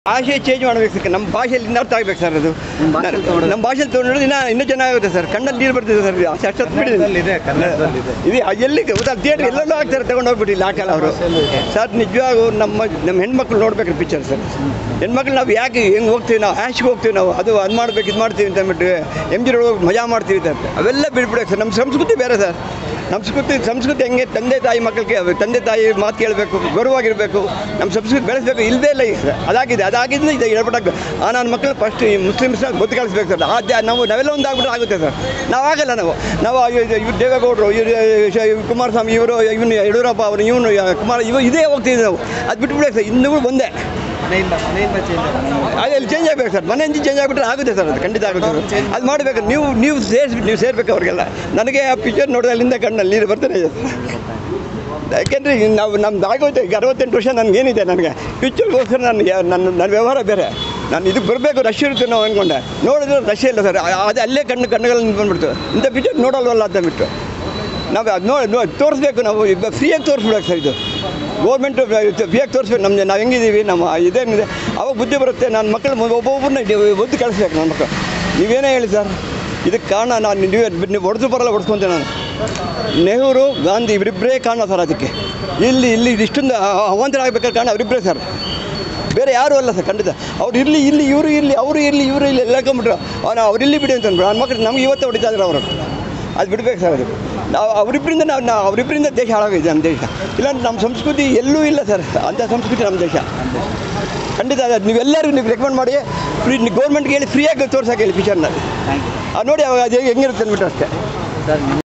ಭಾಷೆ ಚೇಂಜ್ ಮಾಡಬೇಕು ಸರ್ ನಮ್ಮ ಭಾಷೆಯಲ್ಲಿ ಇನ್ನು ಅರ್ಥ ಆಗ್ಬೇಕು ಸರ್ ಅದು ನಿಮ್ಮ ಭಾಷೆಯಲ್ಲಿ ತಗೊಂಡ್ರೆ? ನಮ್ಮ ಭಾಷೆಯಲ್ಲಿ ತೊಗೊಂಡ್ರೆ ಇನ್ನೂ ಇನ್ನೂ ಚೆನ್ನಾಗುತ್ತೆ ಸರ್ ಕಣ್ಣಲ್ಲಿ ನೀರು ಬರ್ತಿದೆ ಸರ್ ಅಷ್ಟು ಕನ್ನಡದಲ್ಲಿದೆ, ಕನ್ನಡದಲ್ಲಿದೆ. ಇದು ಎಲ್ಲಿ ಗೊತ್ತಾ ಥಿಯೇಟ್ರ್ ಎಲ್ಲೆಲ್ಲೋ ಆಗ್ತಾರೆ ತಗೊಂಡು ಹೋಗ್ಬಿಟ್ಟು ಇಲ್ಲಿ ಹಾಕಲ್ಲ ಅವರು ಸರ್ ನಿಜವಾಗೂ ನಮ್ಮ ನಮ್ಮ ಹೆಣ್ಮಕ್ಳು ನೋಡ್ಬೇಕು ಪಿಕ್ಚರ್ ಸರ್ ಹೆಣ್ಮಕ್ಳು ನಾವು ಯಾಕೆ ಹೆಂಗೆ ಹೋಗ್ತೀವಿ ನಾವು ಆ್ಯಶ್ಗೆ ಹೋಗ್ತೀವಿ ನಾವು ಅದು ಅದು ಮಾಡ್ಬೇಕು ಇದು ಮಾಡ್ತೀವಿ ಅಂತ ಅಂದ್ಬಿಟ್ಟು ಎಮ್ ಜಿ ಹೋಗಿ ಮಜಾ ಮಾಡ್ತೀವಿ ಅಂತ ಅವೆಲ್ಲ ಬಿಡ್ಬಿಡಕ್ಕೆ ಸರ್ ನಮ್ಮ ಸಂಸ್ಕೃತಿ ಬೇರೆ ಸರ್ ನಮ್ಮ ಸಂಸ್ಕೃತಿ ಸಂಸ್ಕೃತಿ ಹೆಂಗೆ ತಂದೆ ತಾಯಿ ಮಕ್ಕಳಿಗೆ ತಂದೆ ತಾಯಿ ಮಾತು ಕೇಳಬೇಕು ಗೌರವವಾಗಿರಬೇಕು ನಮ್ಮ ಸಂಸ್ಕೃತಿ ಬೆಳೆಸಬೇಕು ಇಲ್ಲದೇ ಇಲ್ಲ ಈಗ ಸರ್ ಅದಾಗಿದೆ ಅದಾಗಿದ್ದು ಇದು ಹೇಳ್ಬಿಟ್ಟಾಗ ಆ ನನ್ನ ಮಕ್ಕಳು ಫಸ್ಟ್ ಈ ಮುಸ್ಲಿಮ್ಸ್ನ ಗೊತ್ತು ಕಳಿಸ್ಬೇಕು ಸರ್ ಆ ದ್ಯಾ- ನಾವು ನಾವೆಲ್ಲ ಒಂದು ಆಗ್ಬಿಟ್ರೆ ಆಗುತ್ತೆ ಸರ್ ನಾವು ಆಗಲ್ಲ ನಾವು ನಾವು ಇವ್ರು ದೇವೇಗೌಡರು ಇವರು ಕುಮಾರಸ್ವಾಮಿ ಇವರು ಇವನು ಯಡಿಯೂರಪ್ಪ ಅವರು ಇವನು ಕುಮಾರ್ ಇವ ಇದೇ ಹೋಗ್ತಿದ್ವಿ ನಾವು ಅದು ಬಿಟ್ಬಿಡ್ಬೇಕು ಸರ್ ಇನ್ನೂ ಒಂದೇ ಮನೆಯಿಂದ ಮನೆಯಿಂದ ಚೇಂಜ್ ಅದಲ್ಲಿ ಚೇಂಜ್ ಆಗಬೇಕು ಸರ್ ಮನೆಯಿಂದ ಚೇಂಜ್ ಆಗಿಬಿಟ್ರೆ ಆಗುತ್ತೆ ಸರ್ ಅದು ಖಂಡಿತ ಆಗುತ್ತೆ ಸರ್ ಅದು ಮಾಡಬೇಕು ನೀವು ನೀವು ಸೇರಿಸಿ ನೀವು ಸೇರ್ಬೇಕು ಅವ್ರಿಗೆಲ್ಲ ನನಗೆ ಆ ಪಿಕ್ಚರ್ ನೋಡಿದಲ್ಲಿಂದ ಕಣ್ಣಲ್ಲಿ ನೀರು ಬರ್ತಾನೆ ಇದೆ ಯಾಕೆಂದರೆ ನಾವು ನಮ್ದು ಆಗೋಯ್ತು ಈಗ ಅರವತ್ತೆಂಟು ವರ್ಷ ನನಗೇನಿದೆ ನನಗೆ ಪಿಕ್ಚರ್ಗೋಸ್ಕರ ನಾನು ಯಾ- ನನ್ನ ನನ್ನ ವ್ಯವಹಾರ ಬೇರೆ ನಾನು ಇದಕ್ಕೆ ಬರಬೇಕು ರಶ್ ಇರುತ್ತೆ ನಾವು ಅಂದ್ಕೊಂಡೆ ನೋಡಿದ್ರೆ ರಶ್ ಇಲ್ಲ ಸರ್ ಅದು ಅಲ್ಲೇ ಕಣ್ಣು ಕಣ್ಣುಗಳಲ್ಲಿ ಬಂದ್ಬಿಡ್ತು ಇಂಥ ಪಿಕ್ಚರ್ ನೋಡಲ್ವಲ್ಲ ಅಂತ ಬಿಟ್ಟು ನಾವು ಅದು ನೋಡಿ ನೋಡಿ ತೋರಿಸ್ಬೇಕು ನಾವು ಫ್ರೀಯಾಗಿ ತೋರಿಸ್ಬಿಡ್ಬೇಕು ಸರ್ ಇದು ಗೌರ್ಮೆಂಟು ಫ್ರೀಯಾಗಿ ತೋರಿಸ್ಬೇಕು ನಮ್ಮ ನಾವು ಹೆಂಗಿದ್ದೀವಿ ನಮ್ಮ ಇದೇನಿದೆ ಅವಾಗ ಬುದ್ಧಿ ಬರುತ್ತೆ ನನ್ನ ಮಕ್ಕಳು ಒಬ್ಬೊಬ್ಬರನ್ನ ಒದ್ದು ಕಳಿಸ್ಬೇಕು ನನ್ನ ಮಕ್ಕಳು ನೀವೇನೇ ಹೇಳಿ ಸರ್ ಇದಕ್ಕೆ ಕಾರಣ ನಾನು ನೀವೇ ನೀವು ಹೊಡೆದು ಬರಲ್ಲ ಹೊಡ್ಸ್ಕೊಂತೇನೆ ನಾನು ನೆಹರು ಗಾಂಧಿ ಇವರಿಬ್ಬರೇ ಕಾರಣ ಸರ್ ಅದಕ್ಕೆ ಇಲ್ಲಿ ಇಲ್ಲಿ ಇಷ್ಟೊಂದು ಅವಾಂತರ ಆಗ್ಬೇಕಾದ್ರೆ ಕಾರಣ ಅವರಿಬ್ಬರೇ ಸರ್ ಬೇರೆ ಯಾರೂ ಅಲ್ಲ ಸರ್ ಖಂಡಿತ ಅವ್ರು ಇರಲಿ ಇಲ್ಲಿ ಇವರು ಇರಲಿ ಅವರು ಇರಲಿ ಇವರು ಇಲ್ಲಿ ಎಲ್ಲ ಹಾಕೊಂಬಿಟ್ರು ಅವ್ನು ಅವ್ರು ಇಲ್ಲಿ ಬಿಡಿ ಅಂತಂದ್ರು ನನ್ನ ಮಕ್ಕಳು ನಮ್ಗೆ ಇವತ್ತೇ ಹೊಡಿತಾ ಇದ್ರು ಅವರು ಅದು ಬಿಡ್ಬೇಕು ಸರ್ ಅದು ನಾವು ಅವರಿಬ್ಬರಿಂದ ನಾವು ನಾವು ಅವರಿಬ್ಬರಿಂದ ದೇಶ ಹಾಳಾಗಿದೆ ನಮ್ಮ ದೇಶ ಇಲ್ಲಾಂದ್ರೆ ನಮ್ಮ ಸಂಸ್ಕೃತಿ ಎಲ್ಲೂ ಇಲ್ಲ ಸರ್ ಅಂಥ ಸಂಸ್ಕೃತಿ ನಮ್ಮ ದೇಶ ಖಂಡಿತ ಅದು ನೀವೆಲ್ಲರಿಗೂ ನೀವು ರೆಕಮೆಂಡ್ ಮಾಡಿ ಫ್ರೀ ಗೌರ್ಮೆಂಟ್ಗೆ ಹೇಳಿ ಫ್ರೀಯಾಗಿ ತೋರ್ಸಕ್ಕೆ ಹೇಳಿ ಪಿಕ್ಚರ್ನ ಥ್ಯಾಂಕ್ ಯು ಅದು ನೋಡಿ ಅವಾಗ ಅದು ಹೆಂಗಿರುತ್ತೆ ಅಂದ್ಬಿಟ್ಟು ಅಷ್ಟೇ ಸರ್